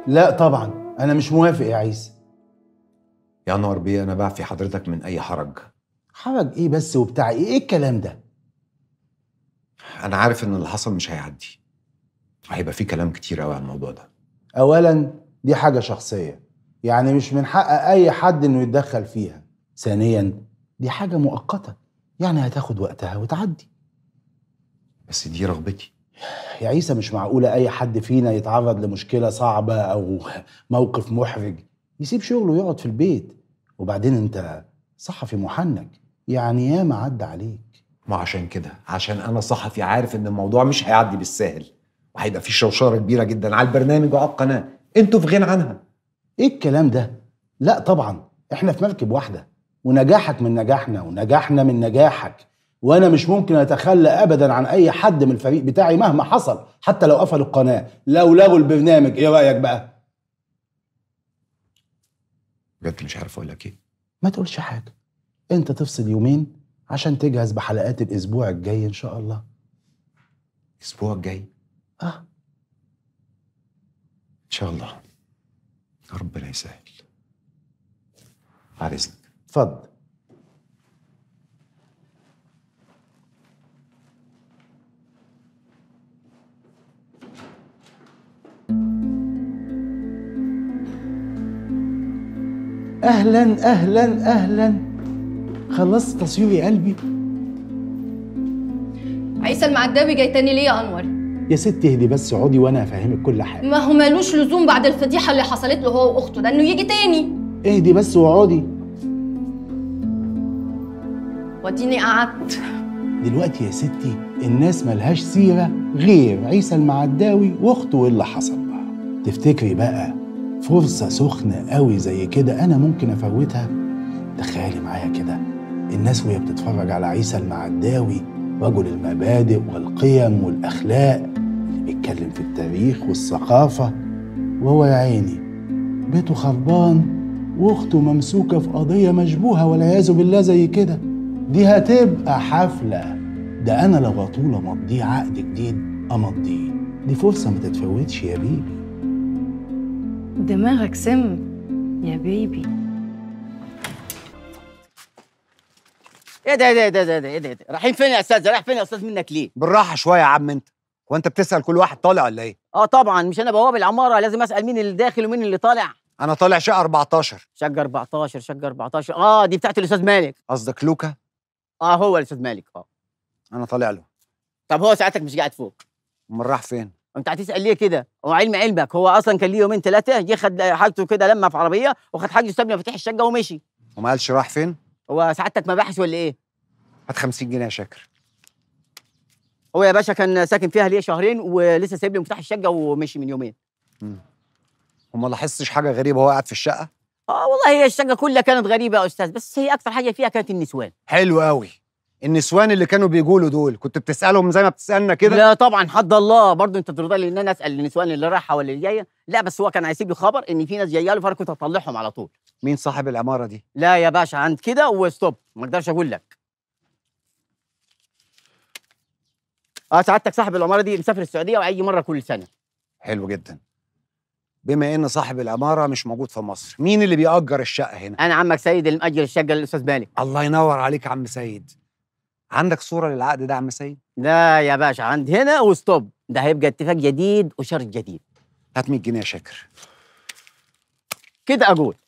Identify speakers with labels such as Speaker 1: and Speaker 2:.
Speaker 1: لا طبعا انا مش موافق يا عيسى
Speaker 2: يا انور بيه انا بعفي حضرتك من اي حرج
Speaker 1: حرج ايه بس وبتاع ايه ايه الكلام ده
Speaker 2: انا عارف ان اللي حصل مش هيعدي وهيبقى في كلام كتير قوي عن الموضوع ده
Speaker 1: اولا دي حاجه شخصيه يعني مش من حق اي حد انه يتدخل فيها ثانيا دي حاجه مؤقته يعني هتاخد وقتها وتعدي
Speaker 2: بس دي رغبتي
Speaker 1: يا عيسى مش معقوله اي حد فينا يتعرض لمشكله صعبه او موقف محرج يسيب شغله ويقعد في البيت وبعدين انت صحفي محنك يعني ياما عدى عليك
Speaker 2: ما عشان كده عشان انا صحفي عارف ان الموضوع مش هيعدي بالساهل وهيبقى في شوشره كبيره جدا على البرنامج وعلى القناه انتوا في غنى عنها
Speaker 1: ايه الكلام ده لا طبعا احنا في مركب واحده ونجاحك من نجاحنا ونجاحنا من نجاحك وانا مش ممكن اتخلى ابدا عن اي حد من الفريق بتاعي مهما حصل حتى لو قفلوا القناه لو لغوا البرنامج ايه رايك بقى
Speaker 2: بجد مش عارف اقول لك ايه
Speaker 1: ما تقولش حاجه انت تفصل يومين عشان تجهز بحلقات الاسبوع الجاي ان شاء الله
Speaker 2: الاسبوع الجاي
Speaker 1: اه
Speaker 2: ان شاء الله ربنا يسهل بعد اذنك
Speaker 1: اتفضل اهلا اهلا اهلا خلصت تصوير يا قلبي
Speaker 3: عيسى المعداوي جاي تاني ليه يا انور
Speaker 1: يا ست اهدي بس اقعدي وانا هفهمك كل حاجه
Speaker 3: ما هو مالوش لزوم بعد الفضيحه اللي حصلت له هو واخته ده انه يجي تاني
Speaker 1: اهدي بس واقعدي
Speaker 3: واديني قعدت
Speaker 1: دلوقتي يا ستي الناس ملهاش سيرة غير عيسى المعداوي واخته واللي حصل بقى تفتكري بقى فرصة سخنة قوي زي كده أنا ممكن أفوتها تخيلي معايا كده الناس وهي بتتفرج على عيسى المعداوي رجل المبادئ والقيم والأخلاق اللي بيتكلم في التاريخ والثقافة وهو يا عيني بيته خربان واخته ممسوكة في قضية مشبوهة والعياذ بالله زي كده دي هتبقى حفلة ده أنا لو أطول أمضيه عقد جديد أمضيه دي فرصة ما تتفوتش يا بيبي
Speaker 3: دماغك سم يا بيبي
Speaker 4: ايه ده ايه ده ايه ده ايه ده ايه ده, إيه ده؟ رايحين فين يا استاذ رايح فين يا استاذ منك ليه
Speaker 5: بالراحه شويه يا عم انت هو انت بتسال كل واحد طالع ولا ايه
Speaker 4: اه طبعا مش انا بواب العماره لازم اسال مين اللي داخل ومين اللي طالع
Speaker 5: انا طالع شقه 14
Speaker 4: شقه 14 شقه 14 اه دي بتاعت الاستاذ مالك
Speaker 5: قصدك لوكا
Speaker 4: اه هو الاستاذ مالك اه
Speaker 5: انا طالع له
Speaker 4: طب هو ساعتك مش قاعد فوق
Speaker 5: امال راح فين
Speaker 4: انت هتسال ليه كده هو علم علمك هو اصلا كان ليه يومين ثلاثه جه خد حاجته كده لما في عربيه وخد حاجته ساب مفاتيح الشقه ومشي
Speaker 5: وما قالش راح فين
Speaker 4: هو سعادتك مباحث ولا ايه
Speaker 5: هات 50 جنيه يا شاكر
Speaker 4: هو يا باشا كان ساكن فيها ليه شهرين ولسه سايب لي مفتاح الشقه ومشي من يومين
Speaker 5: وما لاحظتش حاجه غريبه وهو قاعد في الشقه
Speaker 4: اه والله هي الشقه كلها كانت غريبه يا استاذ بس هي اكتر حاجه فيها كانت النسوان
Speaker 5: حلو قوي النسوان اللي كانوا بيقولوا دول كنت بتسالهم زي ما بتسالنا كده
Speaker 4: لا طبعا حد الله برضه انت ترضى لي ان انا اسال النسوان اللي رايحه ولا اللي جايه لا بس هو كان هيسيب لي خبر ان في ناس جايه له فانا كنت هطلعهم على طول
Speaker 5: مين صاحب العماره دي
Speaker 4: لا يا باشا عند كده وستوب ما اقدرش اقول لك اه سعادتك صاحب العماره دي مسافر السعوديه وهيجي مره كل سنه
Speaker 5: حلو جدا بما ان صاحب العماره مش موجود في مصر مين اللي بيأجر الشقه هنا
Speaker 4: انا عمك سيد اللي مأجر الشقه للاستاذ مالك
Speaker 5: الله ينور عليك يا عم سيد عندك صوره للعقد ده يا عم سيد
Speaker 4: لا يا باشا عند هنا وستوب ده هيبقى اتفاق جديد وشرط جديد
Speaker 5: هات 100 جنيه يا شاكر
Speaker 4: كده اقول